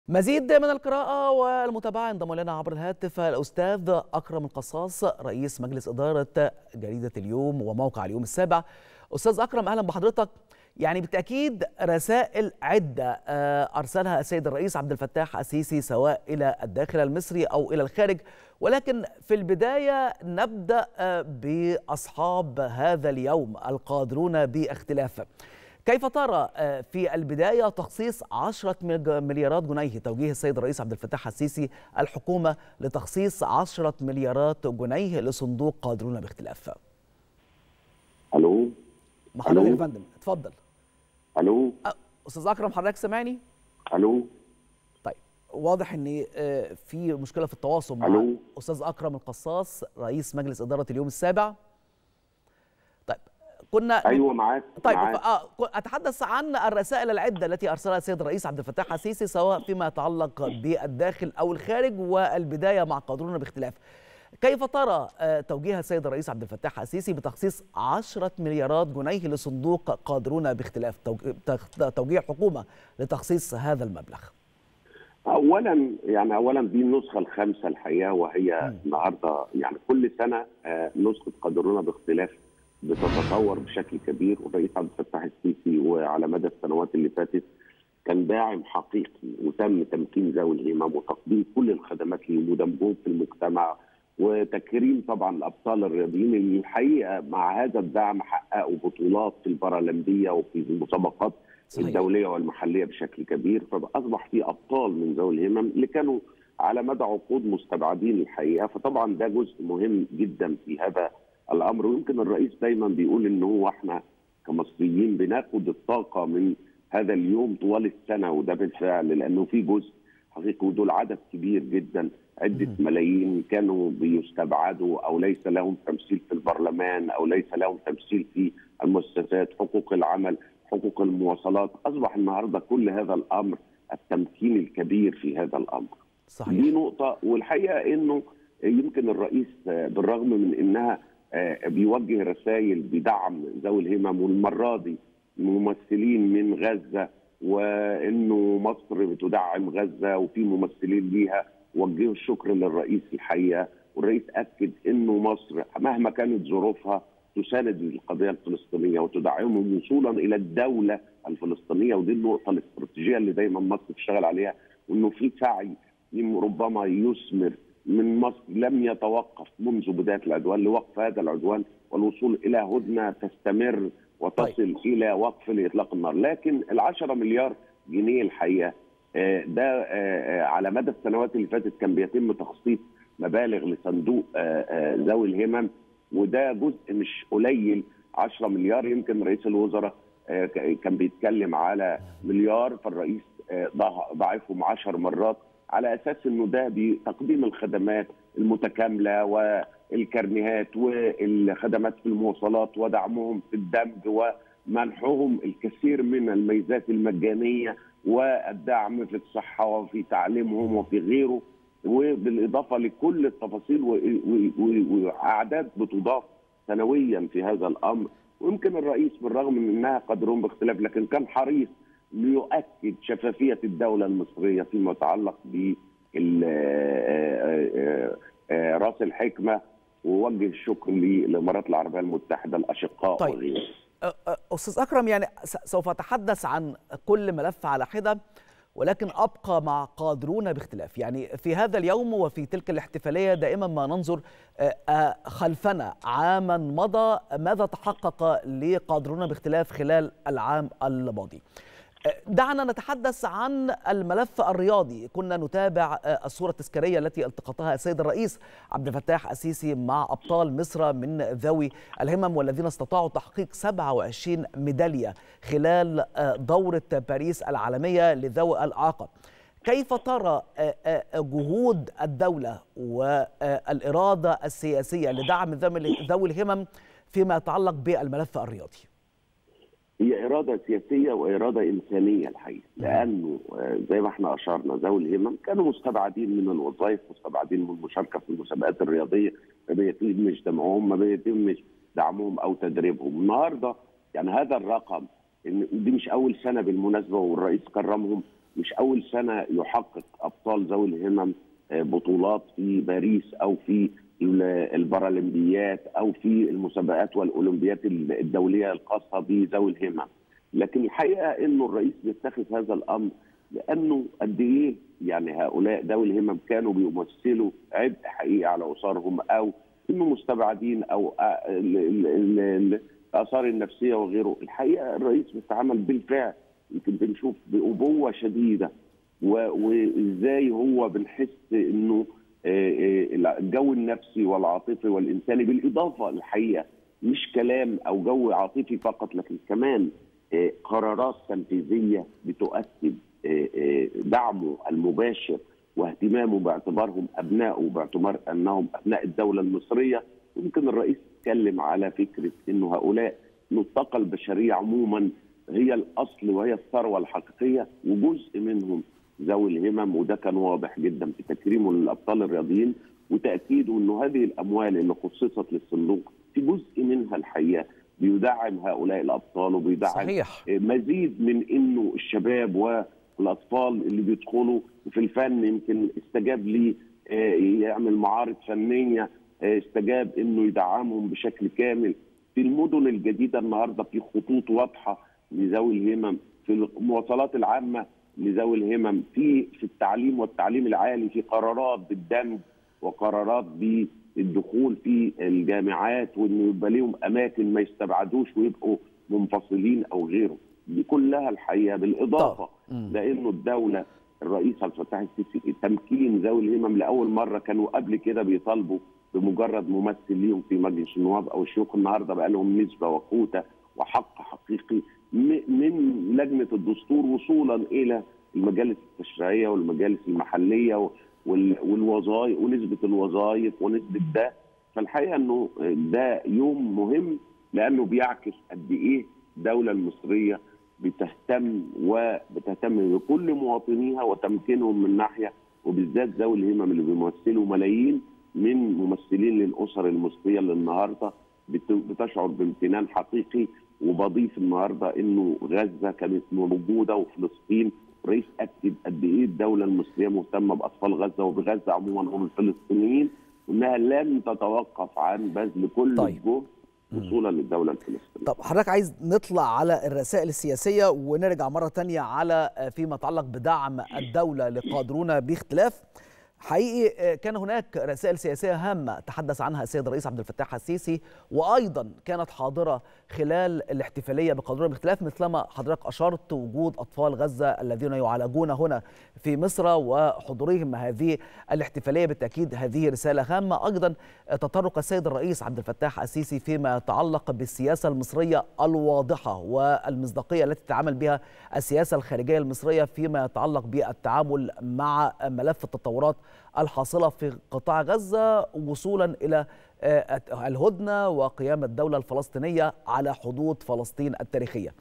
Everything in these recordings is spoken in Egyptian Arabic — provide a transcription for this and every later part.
مزيد من القراءة والمتابعة انضم لنا عبر الهاتف الأستاذ أكرم القصاص رئيس مجلس إدارة جريدة اليوم وموقع اليوم السابع أستاذ أكرم أهلا بحضرتك يعني بالتأكيد رسائل عدة أرسلها السيد الرئيس عبد الفتاح السيسي سواء إلى الداخل المصري أو إلى الخارج ولكن في البداية نبدأ بأصحاب هذا اليوم القادرون باختلاف كيف ترى في البداية تخصيص 10 مليارات جنيه توجيه السيد الرئيس عبد الفتاح السيسي الحكومة لتخصيص 10 مليارات جنيه لصندوق قادرون باختلاف الو مع حضرتك يا فندم اتفضل الو استاذ اكرم حضرتك سامعني الو طيب واضح ان في مشكله في التواصل مع ألو. استاذ اكرم القصاص رئيس مجلس اداره اليوم السابع طيب كنا ايوه معاك طيب معاك. آه اتحدث عن الرسائل العده التي ارسلها السيد الرئيس عبد الفتاح السيسي سواء فيما يتعلق بالداخل او الخارج والبدايه مع قادرون باختلاف. كيف ترى توجيه السيد الرئيس عبد الفتاح السيسي بتخصيص 10 مليارات جنيه لصندوق قادرون باختلاف توجيه الحكومه لتخصيص هذا المبلغ؟ اولا يعني اولا دي النسخه الخامسه الحقيقه وهي النهارده يعني كل سنه نسخه قادرون باختلاف بتتطور بشكل كبير والرئيس عبد الفتاح السيسي وعلى مدى السنوات اللي فاتت كان داعم حقيقي وتم تمكين ذوي الهمم وتقديم كل الخدمات لهم ودمجهم في المجتمع وتكريم طبعا الابطال الرياضيين اللي الحقيقه مع هذا الدعم حققوا بطولات في البارالمبيه وفي المسابقات صحيح. الدوليه والمحليه بشكل كبير فاصبح في ابطال من ذوي الهمم اللي كانوا على مدى عقود مستبعدين الحقيقه فطبعا ده جزء مهم جدا في هذا الامر ويمكن الرئيس دايما بيقول ان هو احنا كمصريين بناخد الطاقه من هذا اليوم طوال السنه وده بالفعل لانه في جزء حقيقي ودول عدد كبير جدا عده ملايين كانوا بيستبعدوا او ليس لهم تمثيل في البرلمان او ليس لهم تمثيل في المؤسسات حقوق العمل حقوق المواصلات اصبح النهارده كل هذا الامر التمكين الكبير في هذا الامر صحيح. دي نقطه والحقيقه انه يمكن الرئيس بالرغم من انها بيوجه رسائل بدعم ذوي الهمم والمره دي ممثلين من غزه وانه مصر بتدعم غزه وفي ممثلين ليها وجهوا الشكر للرئيس الحقيقه والرئيس اكد انه مصر مهما كانت ظروفها تساند القضيه الفلسطينيه وتدعمهم وصولا الى الدوله الفلسطينيه ودي النقطه الاستراتيجيه اللي دايما مصر بتشتغل عليها وانه في سعي ربما يثمر من مصر لم يتوقف منذ بدايه العدوان لوقف هذا العدوان والوصول الى هدنه تستمر وتصل طيب. الى وقف لاطلاق النار، لكن ال10 مليار جنيه الحقيقه ده على مدى السنوات اللي فاتت كان بيتم تخصيص مبالغ لصندوق ذوي الهمم وده جزء مش قليل 10 مليار يمكن رئيس الوزراء كان بيتكلم على مليار فالرئيس ضاعفهم 10 مرات على اساس انه ده بتقديم الخدمات المتكامله والكرنيهات والخدمات في المواصلات ودعمهم في الدمج ومنحهم الكثير من الميزات المجانيه والدعم في الصحه وفي تعليمهم وفي غيره وبالاضافه لكل التفاصيل واعداد بتضاف سنويا في هذا الامر ويمكن الرئيس بالرغم من انها قدرهم باختلاف لكن كان حريص ليؤكد شفافيه الدوله المصريه فيما يتعلق ب راس الحكمه ووجه الشكر للامارات العربيه المتحده الاشقاء طيب. وغيره. استاذ اكرم يعني سوف اتحدث عن كل ملف على حده ولكن ابقى مع قادرون باختلاف يعني في هذا اليوم وفي تلك الاحتفاليه دائما ما ننظر خلفنا عاما مضى ماذا تحقق لقادرون باختلاف خلال العام الماضي دعنا نتحدث عن الملف الرياضي كنا نتابع الصورة التذكارية التي التقطها السيد الرئيس عبد الفتاح السيسي مع أبطال مصر من ذوي الهمم والذين استطاعوا تحقيق 27 ميدالية خلال دورة باريس العالمية لذوي الإعاقة كيف ترى جهود الدولة والإرادة السياسية لدعم ذوي الهمم فيما يتعلق بالملف الرياضي؟ هي إرادة سياسية وإرادة إنسانية الحقيقة لأنه زي ما احنا أشرنا ذوي الهمم كانوا مستبعدين من الوظائف مستبعدين من المشاركة في المسابقات الرياضية ما بيتمش دمعهم ما بيتمش دعمهم أو تدريبهم النهاردة يعني هذا الرقم دي مش أول سنة بالمناسبة والرئيس كرمهم مش اول سنه يحقق ابطال ذوي الهمم بطولات في باريس او في البارالمبيات او في المسابقات والاولمبيات الدوليه الخاصه بذوي الهمم لكن الحقيقه انه الرئيس بيتخذ هذا الامر لانه قد ايه يعني هؤلاء ذوي الهمم كانوا بيمثلوا عبء حقيقي على اسرهم او انه مستبعدين او الاثار النفسيه وغيره، الحقيقه الرئيس بيتعامل بالفعل يمكن بنشوف بابوه شديده وازاي هو بنحس انه الجو النفسي والعاطفي والانساني بالاضافه الحقيقه مش كلام او جو عاطفي فقط لكن كمان قرارات تنفيذيه بتؤكد دعمه المباشر واهتمامه باعتبارهم ابنائه باعتبار انهم ابناء الدوله المصريه يمكن الرئيس اتكلم على فكره انه هؤلاء الطاقه البشريه عموما هي الاصل وهي الثروه الحقيقيه وجزء منهم ذوي الهمم وده كان واضح جدا في تكريمه للابطال الرياضيين وتاكيده انه هذه الاموال اللي خصصت للصندوق في جزء منها الحقيقه بيدعم هؤلاء الابطال وبيدعم صحيح. مزيد من انه الشباب والاطفال اللي بيدخلوا في الفن يمكن استجاب لي يعمل معارض فنيه استجاب انه يدعمهم بشكل كامل في المدن الجديده النهارده في خطوط واضحه لذوي الهمم في المواصلات العامه لذوي الهمم في في التعليم والتعليم العالي في قرارات بالدمج وقرارات بالدخول في الجامعات وانه يبقى لهم اماكن ما يستبعدوش ويبقوا منفصلين او غيره دي كلها الحقيقه بالاضافه لانه الدوله الرئيس عبد الفتاح السيسي تمكين ذوي الهمم لاول مره كانوا قبل كده بيطالبوا بمجرد ممثل ليهم في مجلس النواب او الشيوخ النهارده بقى لهم نسبه وقوته وحق حقيقي من لجنه الدستور وصولا الى المجالس التشريعيه والمجالس المحليه والوظائف ونسبه الوظائف ونسبه ده فالحقيقه انه ده يوم مهم لانه بيعكس قد ايه الدوله المصريه بتهتم وبتهتم بكل مواطنيها وتمكينهم من ناحيه وبالذات ذوي الهمم اللي بيمثلوا ملايين من ممثلين للاسر المصريه اللي النهارده بتشعر بامتنان حقيقي وبضيف النهارده انه غزه كانت موجوده وفلسطين الرئيس اكد قد ايه الدوله المصريه مهتمه باطفال غزه وبغزه عموما هم الفلسطينيين وانها لن تتوقف عن بذل كل طيب. الجهد وصولا للدوله الفلسطينيه. طب حضرتك عايز نطلع على الرسائل السياسيه ونرجع مره تانية على فيما يتعلق بدعم الدوله لقادرون باختلاف حقيقي كان هناك رسائل سياسيه هامه تحدث عنها السيد الرئيس عبد الفتاح السيسي وايضا كانت حاضره خلال الاحتفاليه بقادرون باختلاف مثلما حضرتك اشرت وجود اطفال غزه الذين يعالجون هنا في مصر وحضورهم هذه الاحتفاليه بالتاكيد هذه رساله هامه ايضا تطرق السيد الرئيس عبد الفتاح السيسي فيما يتعلق بالسياسه المصريه الواضحه والمصداقيه التي تتعامل بها السياسه الخارجيه المصريه فيما يتعلق بالتعامل مع ملف التطورات الحاصله في قطاع غزه وصولا الى الهدنه وقيام الدوله الفلسطينيه على حدود فلسطين التاريخيه.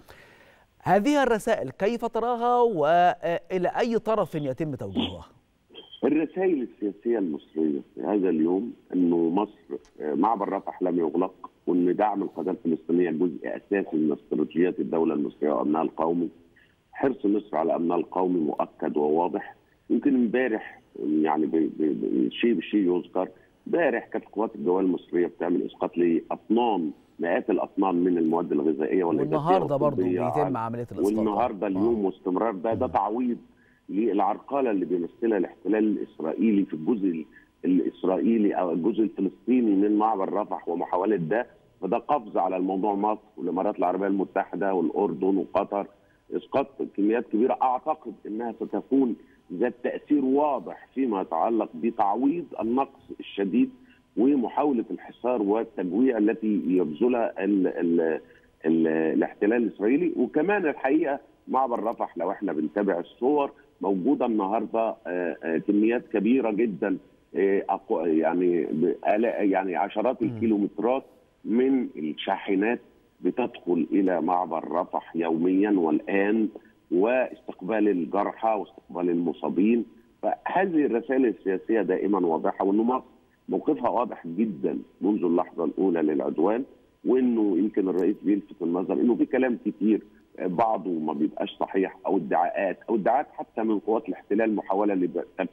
هذه الرسائل كيف تراها والى اي طرف يتم توجيهها؟ الرسائل السياسيه المصريه في هذا اليوم انه مصر معبر رفح لم يغلق وان دعم القضيه الفلسطينيه جزء اساسي من استراتيجيات الدوله المصريه وامنها القومي. حرص مصر على امنها القومي مؤكد وواضح. يمكن امبارح يعني شيء بشيء يذكر امبارح كانت قوات الجوال المصريه بتعمل اسقاط لاطنان مئات الاطنان من المواد الغذائيه والنهارده برضه بيتم عمليه الاسقاط والنهارده اليوم واستمرار ده ده تعويض للعرقله اللي بيمثلها الاحتلال الاسرائيلي في الجزء الاسرائيلي او الجزء الفلسطيني من معبر رفح ومحاوله ده فده قفز على الموضوع مصر والامارات العربيه المتحده والاردن وقطر اسقاط كميات كبيره اعتقد انها ستكون ذات تاثير واضح فيما يتعلق بتعويض النقص الشديد ومحاوله الحصار والتجويع التي يبذلها ال ال ال الاحتلال الاسرائيلي وكمان الحقيقه معبر رفح لو احنا بنتابع الصور موجوده النهارده كميات كبيره جدا يعني يعني عشرات الكيلومترات من الشاحنات بتدخل الى معبر رفح يوميا والان واستقبال الجرحى واستقبال المصابين فهذه الرسائل السياسيه دائما واضحه وان مصر موقفها واضح جدا منذ اللحظه الاولى للعدوان وانه يمكن الرئيس بيلفت النظر انه في كلام كتير بعضه ما بيبقاش صحيح او ادعاءات او ادعاءات حتى من قوات الاحتلال محاوله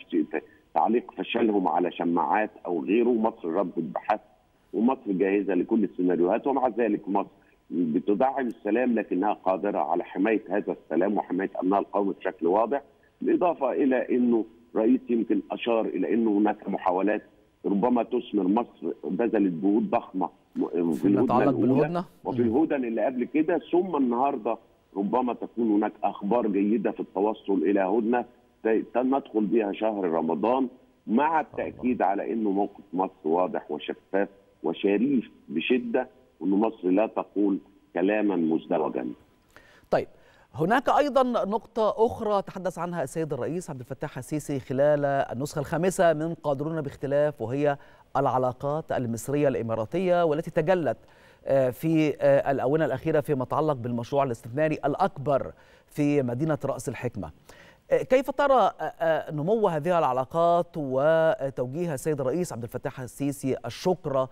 لتعليق فشلهم على شماعات او غيره مصر ردت بحث ومصر جاهزه لكل السيناريوهات ومع ذلك مصر بتدعم السلام لكنها قادره على حمايه هذا السلام وحمايه امنها القومي بشكل واضح بالاضافه الى انه رئيس يمكن اشار الى انه هناك محاولات ربما تثمر مصر بذلت جهود ضخمه في يتعلق بالهدنه وفي الهدن اللي قبل كده ثم النهارده ربما تكون هناك اخبار جيده في التوصل الى هدنه ندخل بها شهر رمضان مع التاكيد على انه موقف مصر واضح وشفاف وشريف بشده وان مصر لا تقول كلاما مزدوجا. طيب هناك ايضا نقطة أخرى تحدث عنها السيد الرئيس عبد الفتاح السيسي خلال النسخة الخامسة من قادرون باختلاف وهي العلاقات المصرية الإماراتية والتي تجلت في الآونة الأخيرة فيما يتعلق بالمشروع الاستثماري الأكبر في مدينة رأس الحكمة. كيف ترى نمو هذه العلاقات وتوجيه السيد الرئيس عبد الفتاح السيسي الشكر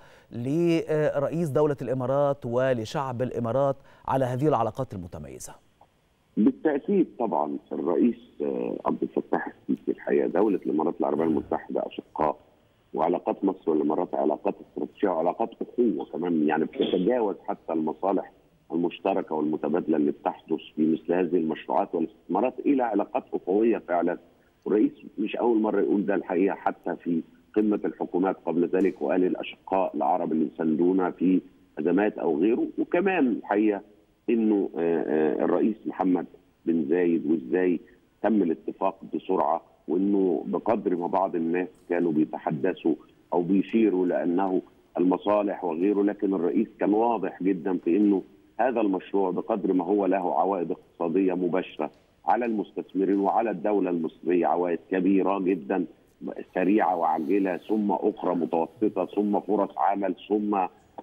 لرئيس دولة الإمارات ولشعب الإمارات على هذه العلاقات المتميزة؟ بالتاكيد طبعا الرئيس عبد الفتاح السيسي الحقيقه دوله الامارات العربيه المتحده اشقاء وعلاقات مصر والامارات علاقات استراتيجيه وعلاقات اخوه كمان يعني بتتجاوز حتى المصالح المشتركه والمتبادله اللي بتحدث في مثل هذه المشروعات والاستثمارات الى علاقات اخويه فعلا والرئيس مش اول مره يقول ده الحقيقه حتى في قمه الحكومات قبل ذلك وقال الاشقاء العرب اللي يساندونا في ازمات او غيره وكمان الحقيقه انه الرئيس محمد بن زايد وازاي تم الاتفاق بسرعه وانه بقدر ما بعض الناس كانوا بيتحدثوا او بيشيروا لانه المصالح وغيره لكن الرئيس كان واضح جدا في انه هذا المشروع بقدر ما هو له عوائد اقتصاديه مباشره على المستثمرين وعلى الدوله المصريه عوائد كبيره جدا سريعه وعاجله ثم اخرى متوسطه ثم فرص عمل ثم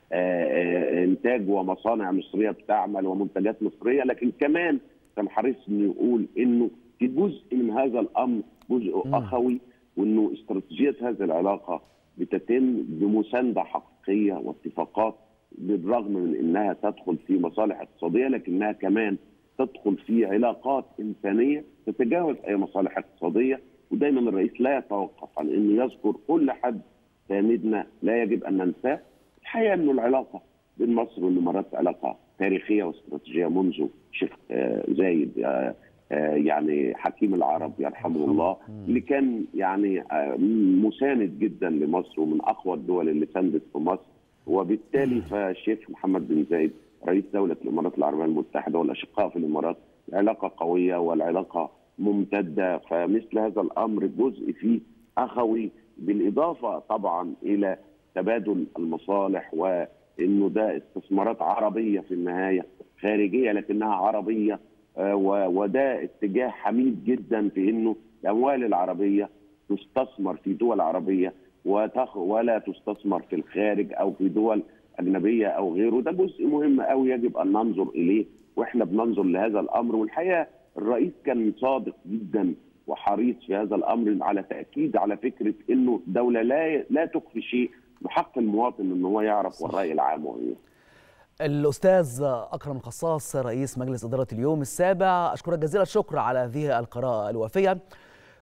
انتاج ومصانع مصريه بتعمل ومنتجات مصريه لكن كمان كان حريص انه يقول انه في جزء من هذا الامر جزء اخوي وانه استراتيجيه هذه العلاقه بتتم بمسانده حقيقيه واتفاقات بالرغم من انها تدخل في مصالح اقتصاديه لكنها كمان تدخل في علاقات انسانيه تتجاوز اي مصالح اقتصاديه ودايما الرئيس لا يتوقف عن انه يذكر كل حد ساندنا لا يجب ان ننساه الحقيقه انه العلاقه بين مصر والامارات علاقه تاريخيه واستراتيجيه منذ شيخ زايد يعني حكيم العرب يرحمه الله اللي كان يعني مساند جدا لمصر ومن اقوى الدول اللي ساندت في مصر وبالتالي فالشيخ محمد بن زايد رئيس دوله الامارات العربيه المتحده والاشقاء في الامارات علاقه قويه والعلاقه ممتده فمثل هذا الامر جزء فيه اخوي بالاضافه طبعا الى تبادل المصالح وانه ده استثمارات عربيه في النهايه خارجيه لكنها عربيه وده اتجاه حميد جدا في انه الاموال العربيه تستثمر في دول عربيه ولا تستثمر في الخارج او في دول اجنبيه او غيره ده جزء مهم قوي يجب ان ننظر اليه واحنا بننظر لهذا الامر والحقيقه الرئيس كان صادق جدا وحريص في هذا الامر على تاكيد على فكره انه دوله لا لا تخفي شيء بحق المواطن ان هو يعرف والراي العام وايه الأستاذ أكرم القصاص رئيس مجلس إدارة اليوم السابع أشكرك جزيل الشكر على هذه القراءة الوافية